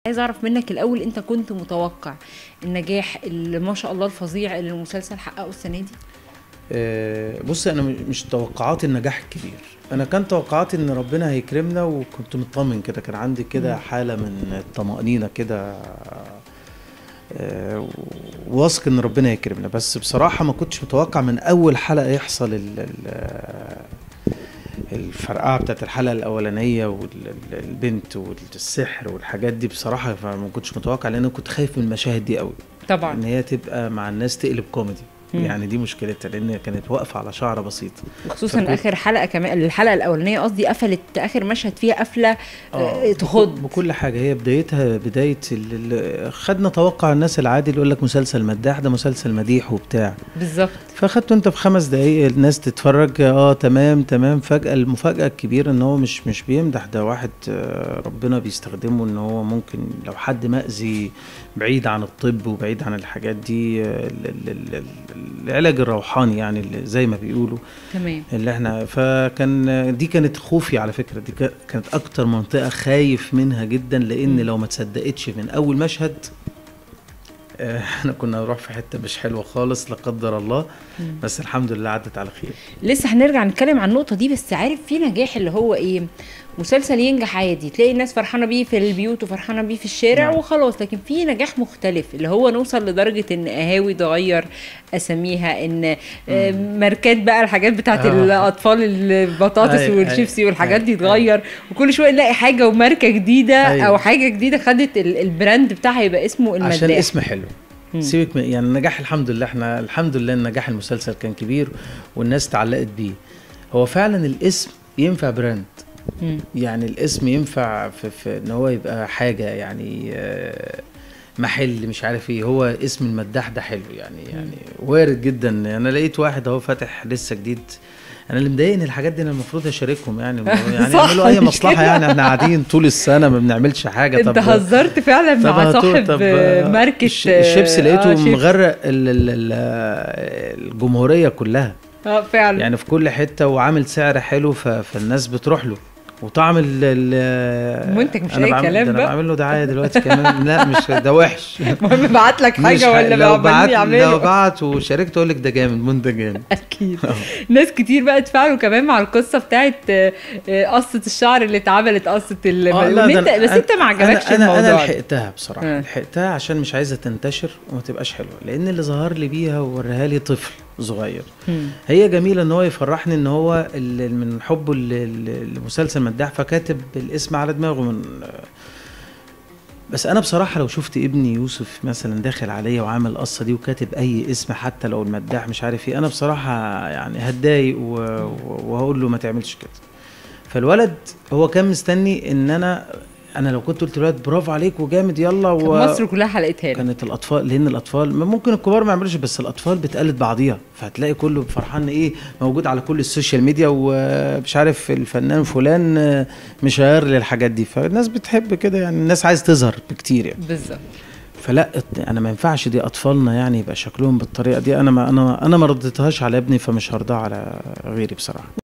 عايز اعرف منك الاول انت كنت متوقع النجاح اللي ما شاء الله الفظيع اللي المسلسل حققه السنه دي آه، بص انا م- مش توقعاتي النجاح الكبير انا كان توقعاتي ان ربنا هيكرمنا وكنت مطمن كده كان عندي كده حاله من الطمانينه كده آه، واثق ان ربنا هيكرمنا بس بصراحه ما كنتش متوقع من اول حلقه يحصل ال- ال- الفرقعه بتاعت الحلقه الاولانيه والبنت والسحر والحاجات دي بصراحه فما كنتش متوقع لان أنا كنت خايف من المشاهد دي قوي ان طبعا هي تبقى مع الناس تقلب كوميدي مم. يعني دي مشكلتها لان هي كانت واقفه على شعره بسيط خصوصا فكنت- اخر حلقه كمان الحلقه الاولانيه قصدي قفلت اخر مشهد فيها قفله آه، تخض بكل حاجه هي بدايتها بدايه ال- ال- خدنا توقع الناس العادي اللي يقول لك مسلسل مداح ده مسلسل مديح وبتاع بالظبط فاخدته انت في خمس دقايق الناس تتفرج اه تمام تمام فجاه المفاجاه الكبيره ان هو مش مش بيمدح ده واحد آه، ربنا بيستخدمه ان هو ممكن لو حد مأذي بعيد عن الطب وبعيد عن الحاجات دي آه، ال- ال- ال- ال- العلاج الروحاني يعني اللي زي ما بيقولوا تمام اللي احنا فكان دي كانت خوفي على فكره دي كا- كانت اكتر منطقه خايف منها جدا لان مم. لو ما تصدقتش من اول مشهد آه، احنا كنا نروح في حته مش حلوه خالص لا قدر الله مم. بس الحمد لله عدت على خير لسه هنرجع نتكلم عن النقطه دي بس عارف في نجاح اللي هو ايه مسلسل ينجح عادي تلاقي الناس فرحانه بيه في البيوت وفرحانه بيه في الشارع نعم. وخلاص لكن في نجاح مختلف اللي هو نوصل لدرجه ان قهاوي تغير اساميها ان آه، ماركات بقى الحاجات بتاعت آه. الاطفال البطاطس أي- أي- والشيبسي والحاجات دي أي- تغير وكل شويه نلاقي حاجه وماركه جديده أيوة. او حاجه جديده خدت ال- البراند بتاعها يبقى اسمه المداح عشان اسم حلو مم. سيبك من يعني النجاح الحمد لله احنا الحمد لله النجاح المسلسل كان كبير والناس تعلقت بيه هو فعلا الاسم ينفع براند مم. يعني الاسم ينفع في, في ان هو يبقى حاجه يعني آه، محل مش عارف ايه هو اسم المداح ده حلو يعني يعني وارد جدا انا لقيت واحد اهو فاتح لسه جديد انا اللي مضايقني الحاجات دي انا المفروض اشاركهم يعني يعني صح، يعملوا اي مش مصلحه كده؟ يعني احنا قاعدين طول السنه ما بنعملش حاجه انت هزرت فعلا طب مع هاتوا- صاحب طب، آه، آه، ماركه الش- الشيبس آه، لقيته شيبس. مغرق ال- ال- ال- آه، الجمهوريه كلها اه فعلا يعني في كل حته وعامل سعر حلو ف- فالناس بتروح له وطعم ال ال منتج مش أنا أي بعمل- كلام ده انا بقى. بعمل له دعايه دلوقتي كمان لا مش ده وحش المهم بعت لك مش حاجه ح- ولا لو بقى بعت عمالين لو يعملوا بعت وشاركت اقول لك ده جامد منتج جامد اكيد ناس كتير بقى اتفاعلوا كمان مع القصه بتاعت آه، آه، قصه الشعر اللي اتعملت قصه ال آه، لا، وإن ده انت أنا- بس انت ما أنا- عجبكش انا انا الموضوع ده. لحقتها بصراحه آه. لحقتها عشان مش عايزه تنتشر وما تبقاش حلوه لان اللي ظهر لي بيها ووريها لي طفل صغير مم. هي جميله ان هو يفرحني ان هو ال- من حبه ل- ل- لمسلسل مداح فكاتب الاسم على دماغه من بس انا بصراحه لو شفت ابني يوسف مثلا داخل عليا وعامل القصه دي وكاتب اي اسم حتى لو المداح مش عارف ايه انا بصراحه يعني هتضايق و- و- وهقول له ما تعملش كده فالولد هو كان مستني ان انا انا لو كنت قلت للولد برافو عليك وجامد يلا كان و... مصر كلها حلقتها له كانت الاطفال لان الاطفال ما ممكن الكبار ما يعملوش بس الاطفال بتقلد بعضيها فهتلاقي كله فرحان ايه موجود على كل السوشيال ميديا ومش عارف الفنان فلان آه، مشير للحاجات دي فالناس بتحب كده يعني الناس عايز تظهر بكتير يعني بالظبط فلا انا ما ينفعش دي اطفالنا يعني يبقى شكلهم بالطريقه دي انا ما انا انا ما رديتهاش على ابني فمش هرضاها على غيري بصراحه